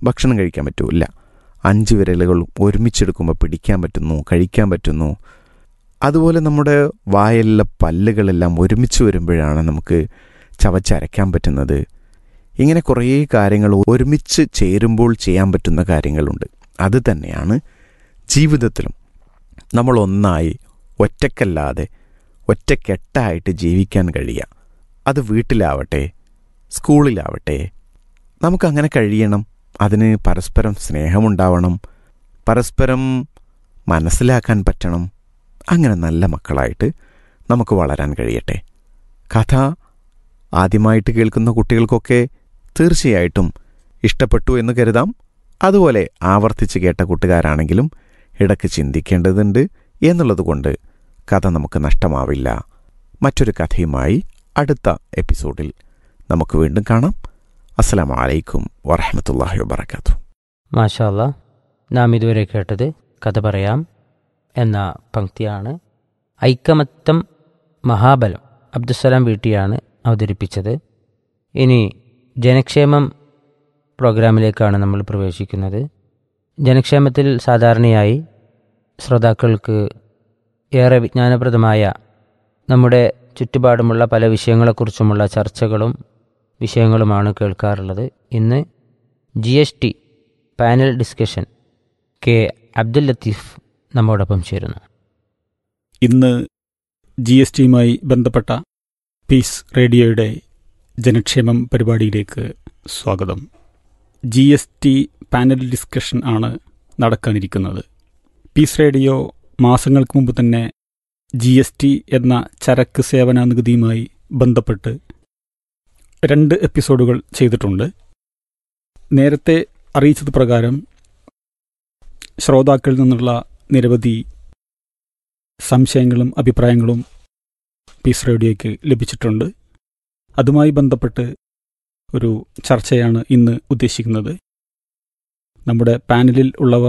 ഭക്ഷണം കഴിക്കാൻ പറ്റുമോ ഇല്ല അഞ്ച് വിരലുകൾ ഒരുമിച്ചെടുക്കുമ്പോൾ പിടിക്കാൻ പറ്റുന്നു കഴിക്കാൻ പറ്റുന്നു അതുപോലെ നമ്മുടെ വായിലുള്ള പല്ലുകളെല്ലാം ഒരുമിച്ച് വരുമ്പോഴാണ് നമുക്ക് ചവച്ചരയ്ക്കാൻ പറ്റുന്നത് ഇങ്ങനെ കുറേ കാര്യങ്ങൾ ഒരുമിച്ച് ചേരുമ്പോൾ ചെയ്യാൻ പറ്റുന്ന കാര്യങ്ങളുണ്ട് അത് തന്നെയാണ് ജീവിതത്തിലും നമ്മൾ ഒന്നായി ഒറ്റക്കല്ലാതെ ഒറ്റക്കെട്ടായിട്ട് ജീവിക്കാൻ കഴിയുക അത് വീട്ടിലാവട്ടെ സ്കൂളിലാവട്ടെ നമുക്കങ്ങനെ കഴിയണം അതിന് പരസ്പരം സ്നേഹമുണ്ടാവണം പരസ്പരം മനസ്സിലാക്കാൻ പറ്റണം അങ്ങനെ നല്ല മക്കളായിട്ട് നമുക്ക് വളരാൻ കഴിയട്ടെ കഥ ആദ്യമായിട്ട് കേൾക്കുന്ന കുട്ടികൾക്കൊക്കെ തീർച്ചയായിട്ടും ഇഷ്ടപ്പെട്ടു എന്ന് കരുതാം അതുപോലെ ആവർത്തിച്ച് കേട്ട കൂട്ടുകാരാണെങ്കിലും ഇടയ്ക്ക് ചിന്തിക്കേണ്ടതുണ്ട് എന്നുള്ളതുകൊണ്ട് കഥ നമുക്ക് നഷ്ടമാവില്ല മറ്റൊരു കഥയുമായി അടുത്ത എപ്പിസോഡിൽ നമുക്ക് വീണ്ടും കാണാം അസ്സലാമു അലൈക്കും വറഹമത്തല്ലാഹി വബർക്കാത്തു മാഷാല്ല നാം ഇതുവരെ കേട്ടത് കഥ പറയാം എന്ന പങ്ക്തിയാണ് ഐക്കമത്തം മഹാബലം അബ്ദുസലാം വീട്ടിയാണ് അവതരിപ്പിച്ചത് ഇനി ജനക്ഷേമം പ്രോഗ്രാമിലേക്കാണ് നമ്മൾ പ്രവേശിക്കുന്നത് ജനക്ഷേമത്തിൽ സാധാരണയായി ശ്രോതാക്കൾക്ക് ഏറെ വിജ്ഞാനപ്രദമായ നമ്മുടെ ചുറ്റുപാടുമുള്ള പല വിഷയങ്ങളെക്കുറിച്ചുമുള്ള ചർച്ചകളും വിഷയങ്ങളുമാണ് കേൾക്കാറുള്ളത് ഇന്ന് G S T panel discussion K Abdul Latheef നമ്മോടൊപ്പം ചേരുന്നു ഇന്ന് ജി എസ് ടിയുമായി ബന്ധപ്പെട്ട പീസ് റേഡിയോയുടെ ജനക്ഷേമം പരിപാടിയിലേക്ക് സ്വാഗതം G S T panel discussion ആണ് നടക്കാനിരിക്കുന്നത് പീസ് റേഡിയോ മാസങ്ങൾക്ക് മുമ്പ് തന്നെ ജി എസ് ടി എന്ന ചരക്ക് സേവന നികുതിയുമായി ബന്ധപ്പെട്ട് രണ്ട് എപ്പിസോഡുകൾ ചെയ്തിട്ടുണ്ട് നേരത്തെ അറിയിച്ചത് പ്രകാരം ശ്രോതാക്കളിൽ നിന്നുള്ള നിരവധി സംശയങ്ങളും അഭിപ്രായങ്ങളും പീസ് റേഡിയോയ്ക്ക് ലഭിച്ചിട്ടുണ്ട് അതുമായി ബന്ധപ്പെട്ട് ഒരു ചർച്ചയാണ് ഇന്ന് ഉദ്ദേശിക്കുന്നത് നമ്മുടെ പാനലിൽ ഉള്ളവർ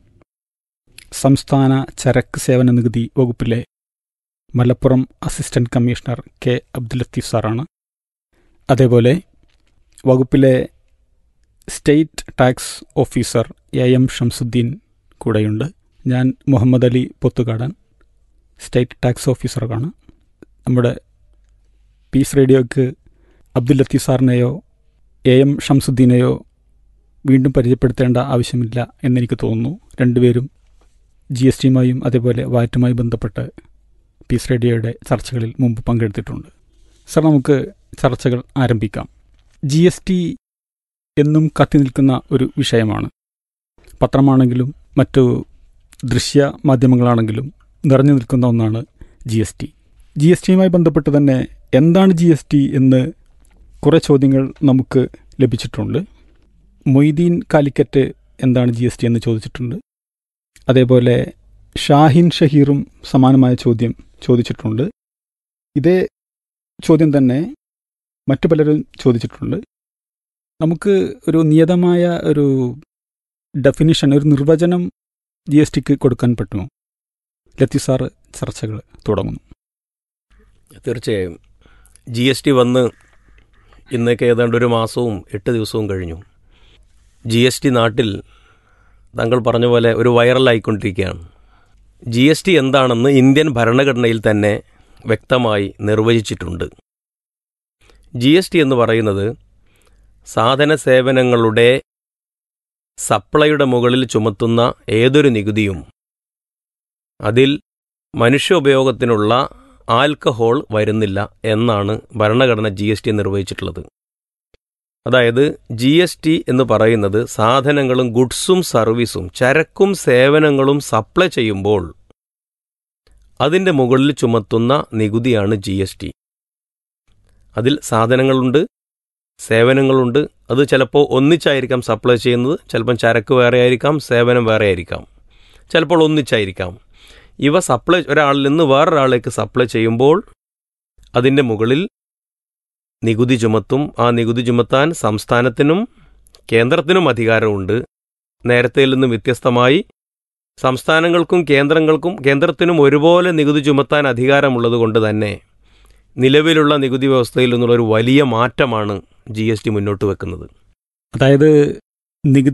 സംസ്ഥാന ചരക്ക് സേവന നികുതി വകുപ്പിലെ Malappuram assistant commissioner K Abdul Latheef സാറാണ് അതേപോലെ വകുപ്പിലെ state tax officer A M Shamsuddin കൂടെയുണ്ട് ഞാൻ മുഹമ്മദ് അലി പൊത്തുകാടൻ സ്റ്റേറ്റ് ടാക്സ് ഓഫീസറാണ് നമ്മുടെ പീസ് റേഡിയോയ്ക്ക് അബ്ദുൽ ലത്തീഫ് സാറിനെയോ എ എം ഷംസുദ്ദീനെയോ വീണ്ടും പരിചയപ്പെടുത്തേണ്ട ആവശ്യമില്ല എന്നെനിക്ക് തോന്നുന്നു രണ്ടുപേരും ജി എസ് ടിയുമായും അതേപോലെ വാറ്റുമായി ബന്ധപ്പെട്ട് പീസ് റേഡിയോയുടെ ചർച്ചകളിൽ മുമ്പ് പങ്കെടുത്തിട്ടുണ്ട് സർ നമുക്ക് ചർച്ചകൾ ആരംഭിക്കാം ജി എസ് ടി എന്നും കത്തി നിൽക്കുന്ന ഒരു വിഷയമാണ് പത്രമാണെങ്കിലും മറ്റു ദൃശ്യ മാധ്യമങ്ങളാണെങ്കിലും നിറഞ്ഞു നിൽക്കുന്ന ഒന്നാണ് G S T G S ടിയുമായി ബന്ധപ്പെട്ട് തന്നെ എന്താണ് ജി എസ് ടി എന്ന് കുറേ ചോദ്യങ്ങൾ നമുക്ക് ലഭിച്ചിട്ടുണ്ട് മൊയ്തീൻ കാലിക്കറ്റ് എന്താണ് ജി എസ് ടി എന്ന് ചോദിച്ചിട്ടുണ്ട് അതേപോലെ ഷാഹിൻ ഷഹീറും സമാനമായ ചോദ്യം ചോദിച്ചിട്ടുണ്ട് ഇതേ ചോദ്യം തന്നെ മറ്റു പലരും ചോദിച്ചിട്ടുണ്ട് നമുക്ക് ഒരു നിയതമായ ഒരു ഡെഫിനിഷൻ ഒരു നിർവചനം ജി എസ് ടിക്ക് കൊടുക്കാൻ പറ്റുമോ ലത്തി സാറ് ചർച്ചകൾ തുടങ്ങുന്നു തീർച്ചയായും ജി എസ് ടി വന്ന് ഇന്നേക്ക് ഏതാണ്ട് ഒരു മാസവും എട്ട് ദിവസവും കഴിഞ്ഞു ജി എസ് ടി നാട്ടിൽ താങ്കൾ പറഞ്ഞ പോലെ ഒരു വൈറലായിക്കൊണ്ടിരിക്കുകയാണ് ജി എസ് ടി എന്താണെന്ന് ഇന്ത്യൻ ഭരണഘടനയിൽ തന്നെ വ്യക്തമായി നിർവചിച്ചിട്ടുണ്ട് ജി എസ് ടി എന്ന് പറയുന്നത് സാധന സേവനങ്ങളുടെ സപ്ലൈയുടെ മുകളിൽ ചുമത്തുന്ന ഏതൊരു നികുതിയും അതിൽ മനുഷ്യ ഉപയോഗത്തിനുള്ള ആൽക്കഹോൾ വരുന്നില്ല എന്നാണ് ഭരണഘടന ജി എസ് ടി നിർവഹിച്ചിട്ടുള്ളത് അതായത് ജി എസ് ടി എന്ന് പറയുന്നത് സാധനങ്ങളും ഗുഡ്സും സർവീസും ചരക്കും സേവനങ്ങളും സപ്ലൈ ചെയ്യുമ്പോൾ അതിൻ്റെ മുകളിൽ ചുമത്തുന്ന നികുതിയാണ് ജി എസ് ടി അതിൽ സാധനങ്ങളുണ്ട് സേവനങ്ങളുണ്ട് അത് ചിലപ്പോൾ ഒന്നിച്ചായിരിക്കാം സപ്ലൈ ചെയ്യുന്നത് ചിലപ്പം ചരക്ക് വേറെ ആയിരിക്കാം സേവനം വേറെ ആയിരിക്കാം ചിലപ്പോൾ ഒന്നിച്ചായിരിക്കാം ഇവ സപ്ലൈ ഒരാളിൽ നിന്ന് വേറൊരാളിലേക്ക് സപ്ലൈ ചെയ്യുമ്പോൾ അതിൻ്റെ മുകളിൽ നികുതി ചുമത്തും ആ നികുതി ചുമത്താൻ സംസ്ഥാനത്തിനും കേന്ദ്രത്തിനും അധികാരമുണ്ട് നേരത്തെയിൽ നിന്നും വ്യത്യസ്തമായി സംസ്ഥാനങ്ങൾക്കും കേന്ദ്രങ്ങൾക്കും കേന്ദ്രത്തിനും ഒരുപോലെ നികുതി ചുമത്താൻ അധികാരമുള്ളത് കൊണ്ട് തന്നെ നിലവിലുള്ള നികുതി വ്യവസ്ഥയിൽ നിന്നുള്ള ഒരു വലിയ മാറ്റമാണ് ജി എസ് ടി മുന്നോട്ട് വെക്കുന്നത് അതായത് നികുതി